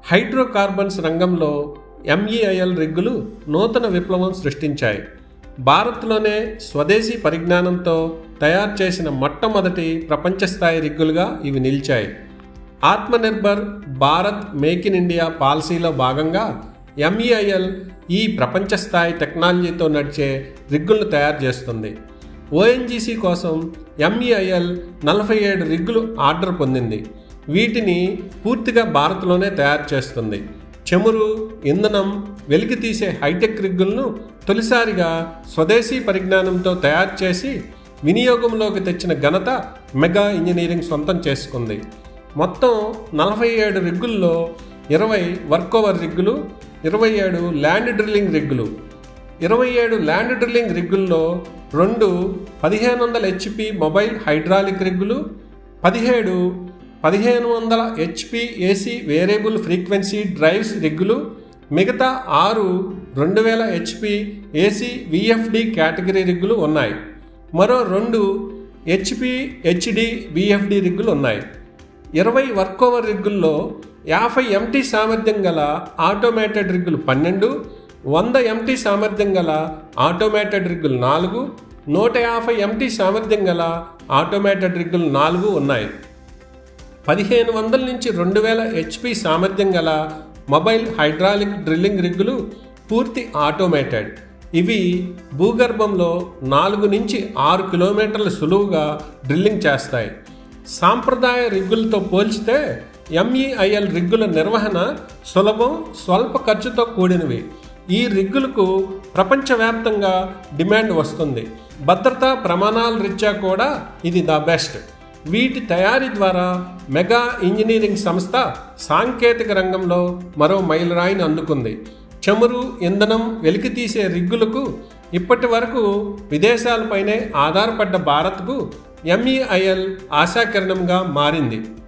hydrocarbons రంగంలో ఎంఈఐఎల్ రిగ్గులు నూతన విప్లవం సృష్టించాయి భారత్లోనే స్వదేశీ పరిజ్ఞానంతో తయారు చేసిన మొట్టమొదటి ప్రపంచ స్థాయి రిగ్గులుగా ఇవి నిలిచాయి Atmanirbhar Bharat make in India పాలసీలో భాగంగా ఎంఈఐఎల్ ఈ ప్రపంచ స్థాయి టెక్నాలజీతో నడిచే రిగ్గులను తయారు చేస్తుంది ఓఎన్జీసీ కోసం ఎంఈఐఎల్ నలభై ఏడు రిగ్గులు ఆర్డర్ పొందింది వీటిని పూర్తిగా భారత్లోనే తయారు చేస్తుంది చమురు ఇంధనం వెలికి తీసే హైటెక్ రిగ్గులను తొలిసారిగా స్వదేశీ పరిజ్ఞానంతో తయారు చేసి వినియోగంలోకి తెచ్చిన ఘనత మెగా ఇంజనీరింగ్ సొంతం చేసుకుంది మొత్తం నలభై ఏడు రిగ్గుల్లో ఇరవై వర్కోవర్ రిగ్గులు ఇరవై ఏడు ల్యాండ్ డ్రిల్లింగ్ రిగ్గులు ఇరవై ఏడు ల్యాండ్ డ్రిల్లింగ్ రిగ్గుల్లో రెండు పదిహేను వందల హెచ్పి మొబైల్ హైడ్రాలిక్ రిగ్గులు పదిహేడు పదిహేను వందల HP AC variable frequency drives రిగ్గులు మిగతా ఆరు రెండు వేల హెచ్పి ఏసీ విఎఫ్డి కేటగిరీ రిగ్గులు ఉన్నాయి మరో రెండు హెచ్పి హెచ్డి విఎఫ్డి రిగ్గులు ఉన్నాయి ఇరవై వర్కోవర్ రిగ్గుల్లో యాభై ఎంటీ సామర్థ్యం గల ఆటోమేటెడ్ రిగ్గులు పన్నెండు వంద ఎంటీ సామర్థ్యం గల ఆటోమేటెడ్ రిగ్గులు నాలుగు నూట యాభై ఎంటీ సామర్థ్యం గల ఆటోమేటెడ్ రిగ్గులు నాలుగు ఉన్నాయి పదిహేను వందల నుంచి రెండు వేల హెచ్పి సామర్థ్యం గల మొబైల్ హైడ్రాలిక్ డ్రిల్లింగ్ రిగ్గులు పూర్తి ఆటోమేటెడ్ ఇవి భూగర్భంలో నాలుగు నుంచి ఆరు కిలోమీటర్ల సులువుగా డ్రిల్లింగ్ చేస్తాయి సాంప్రదాయ రిగ్గులతో పోల్చితే ఎంఈఐఎల్ రిగ్గుల నిర్వహణ సులభం స్వల్ప ఖర్చుతో కూడినవి ఈ రిగ్గులకు ప్రపంచవ్యాప్తంగా డిమాండ్ వస్తుంది భద్రతా ప్రమాణాల రీత్యా కూడా ఇది ద బెస్ట్ వీటి తయారీ ద్వారా మెగా ఇంజనీరింగ్ సంస్థ సాంకేతిక రంగంలో మరో మైలురాయిని అందుకుంది చమురు ఇంధనం వెలికితీసే రిగ్గులకు ఇప్పటి వరకు విదేశాలపైనే ఆధారపడ్డ భారత్కు ఎంఈఐఎల్ ఆశాకిరణంగా మారింది